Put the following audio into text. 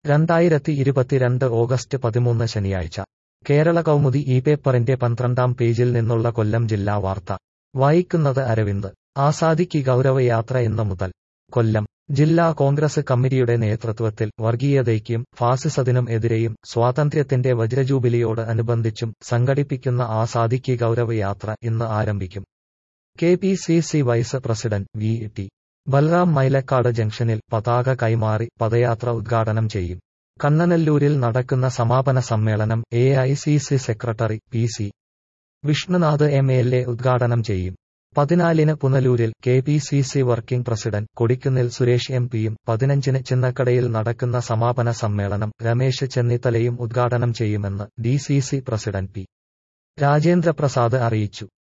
രണ്ടായിരത്തി ഇരുപത്തിരണ്ട് ഓഗസ്റ്റ് പതിമൂന്ന് ശനിയാഴ്ച കേരള കൗമുദി ഈ പേപ്പറിന്റെ പന്ത്രണ്ടാം പേജിൽ നിന്നുള്ള കൊല്ലം ജില്ലാ വാർത്ത വായിക്കുന്നത് അരവിന്ദ് ആസാദിക്ക് ഗൗരവയാത്ര ഇന്ന് മുതൽ കൊല്ലം ജില്ലാ കോൺഗ്രസ് കമ്മിറ്റിയുടെ നേതൃത്വത്തിൽ വർഗീയതയ്ക്കും ഫാസിസത്തിനും എതിരെയും സ്വാതന്ത്ര്യത്തിന്റെ വജ്രജൂബിലിയോട് അനുബന്ധിച്ചും സംഘടിപ്പിക്കുന്ന ആസാദിക്ക് ഗൗരവയാത്ര ഇന്ന് ആരംഭിക്കും K P C C vice president V T Balram Mylakkad ജംഗ്ഷനിൽ പതാക കൈമാറി പദയാത്ര ഉദ്ഘാടനം ചെയ്യും കണ്ണനല്ലൂരിൽ നടക്കുന്ന സമാപന സമ്മേളനം A I C C secretary P C Vishnunath M L A ഉദ്ഘാടനം ചെയ്യും പതിനാലിന് പുനലൂരിൽ K P C C working president Kodikunnil Suresh M പിയും പതിനഞ്ചിന് ചിന്നക്കടയിൽ നടക്കുന്ന സമാപന സമ്മേളനം രമേശ് ചെന്നിത്തലയും ഉദ്ഘാടനം ചെയ്യുമെന്ന് D C C president P Rajendraprasad അറിയിച്ചു